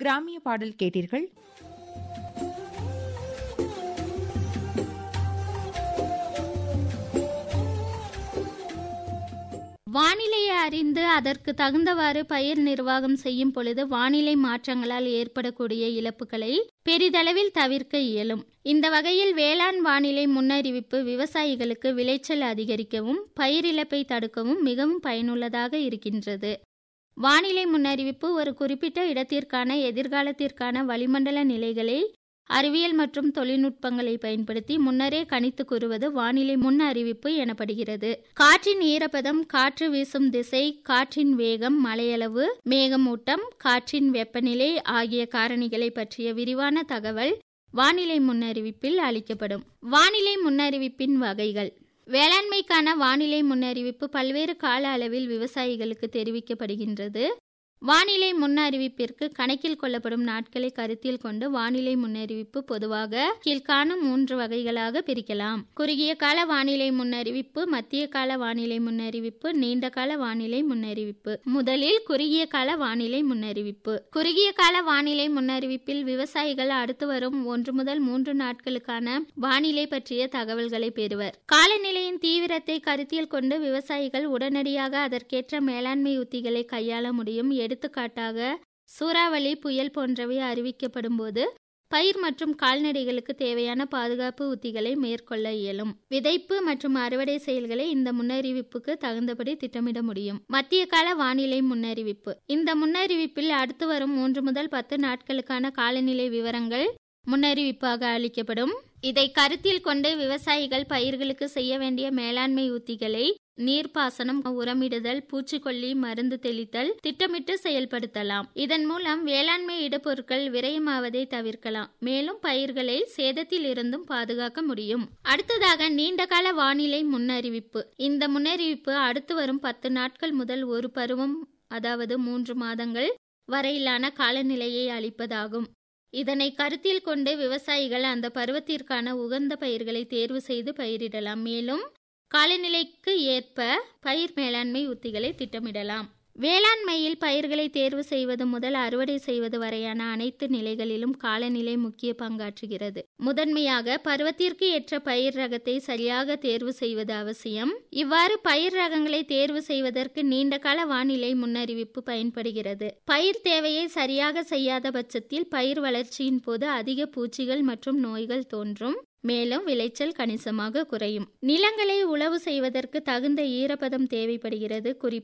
கிராமிய பாடல் கேட்டீர்கள் வானிலையை அறிந்து அதற்கு தகுந்தவாறு பயிர் நிர்வாகம் செய்யும் பொழுது வானிலை மாற்றங்களால் ஏற்படக்கூடிய இழப்புகளை பெரிதளவில் தவிர்க்க இயலும் இந்த வகையில் வேளாண் வானிலை முன்னறிவிப்பு விவசாயிகளுக்கு விளைச்சல் அதிகரிக்கவும் பயிரிழப்பை தடுக்கவும் மிகவும் பயனுள்ளதாக இருக்கின்றது வானிலை முன்னறிவிப்பு ஒரு குறிப்பிட்ட இடத்திற்கான எதிர்காலத்திற்கான வளிமண்டல நிலைகளை அறிவியல் மற்றும் தொழில்நுட்பங்களை பயன்படுத்தி முன்னரே கணித்து கூறுவது வானிலை முன் அறிவிப்பு எனப்படுகிறது காற்றின் ஈரப்பதம் காற்று வீசும் திசை காற்றின் வேகம் மழையளவு மேகமூட்டம் காற்றின் வெப்பநிலை ஆகிய காரணிகளை பற்றிய விரிவான தகவல் வானிலை முன்னறிவிப்பில் அளிக்கப்படும் வானிலை முன்னறிவிப்பின் வகைகள் வேளாண்மைக்கான வானிலை முன்னறிவிப்பு பல்வேறு கால அளவில் விவசாயிகளுக்கு தெரிவிக்கப்படுகின்றது வானிலை முன்னறிவிப்பிற்கு கணக்கில் கொள்ளப்படும் நாட்களை கருத்தில் கொண்டு வானிலை முன்னறிவிப்பு பொதுவாக கீழ்காணும் மூன்று வகைகளாக பிரிக்கலாம் குறுகிய கால வானிலை முன்னறிவிப்பு மத்திய கால வானிலை முன்னறிவிப்பு நீண்ட கால வானிலை முன்னறிவிப்பு முதலில் குறுகிய கால வானிலை முன்னறிவிப்பு குறுகிய கால வானிலை முன்னறிவிப்பில் விவசாயிகள் அடுத்து வரும் ஒன்று முதல் மூன்று நாட்களுக்கான வானிலை பற்றிய தகவல்களை பெறுவர் காலநிலையின் தீவிரத்தை கருத்தில் கொண்டு விவசாயிகள் உடனடியாக அதற்கேற்ற மேலாண்மை உத்திகளை கையாள முடியும் எடுத்துக்காட்டாக சூறாவளி புயல் போன்றவை அறிவிக்கப்படும் போது பயிர் மற்றும் கால்நடைகளுக்கு தேவையான பாதுகாப்பு உத்திகளை மேற்கொள்ள இயலும் விதைப்பு மற்றும் அறுவடை செயல்களை இந்த முன்னறிவிப்புக்கு தகுந்தபடி திட்டமிட முடியும் மத்திய கால வானிலை முன்னறிவிப்பு இந்த முன்னறிவிப்பில் அடுத்து வரும் மூன்று முதல் பத்து நாட்களுக்கான காலநிலை விவரங்கள் முன்னறிவிப்பாக அளிக்கப்படும் இதை கருத்தில் கொண்டு விவசாயிகள் பயிர்களுக்கு செய்ய வேண்டிய மேலாண்மை உத்திகளை நீர்ப்பாசனம் உரமிடுதல் பூச்சிக்கொல்லி மருந்து தெளித்தல் திட்டமிட்டு செயல்படுத்தலாம் இதன் மூலம் வேளாண்மை இடுபொருட்கள் விரயமாவதை தவிர்க்கலாம் மேலும் பயிர்களை சேதத்தில் இருந்தும் பாதுகாக்க முடியும் அடுத்ததாக நீண்டகால வானிலை முன்னறிவிப்பு இந்த முன்னறிவிப்பு அடுத்து வரும் பத்து நாட்கள் முதல் ஒரு பருவம் அதாவது மூன்று மாதங்கள் வரையிலான காலநிலையை அளிப்பதாகும் இதனை கருத்தில் கொண்டு விவசாயிகள் அந்த பருவத்திற்கான உகந்த பயிர்களை தேர்வு செய்து பயிரிடலாம் மேலும் காலநிலைக்கு ஏற்ப பயிர் மேலாண்மை உத்திகளை திட்டமிடலாம் வேளாண்மையில் பயிர்களை தேர்வு செய்வது முதல் அறுவடை செய்வது வரையான அனைத்து நிலைகளிலும் காலநிலை முக்கிய பங்காற்றுகிறது முதன்மையாக பருவத்திற்கு ஏற்ற பயிர் ரகத்தை சரியாக தேர்வு செய்வது அவசியம் இவ்வாறு பயிர் ரகங்களை தேர்வு செய்வதற்கு நீண்டகால வானிலை முன்னறிவிப்பு பயன்படுகிறது பயிர் தேவையை சரியாக செய்யாத பட்சத்தில் பயிர் வளர்ச்சியின் போது அதிக பூச்சிகள் மற்றும் நோய்கள் தோன்றும் மேலும் விளைச்சல் கணிசமாக குறையும் நிலங்களை உழவு செய்வதற்கு தகுந்த ஈரப்பதம் தேவைப்படுகிறது குறிப்பாக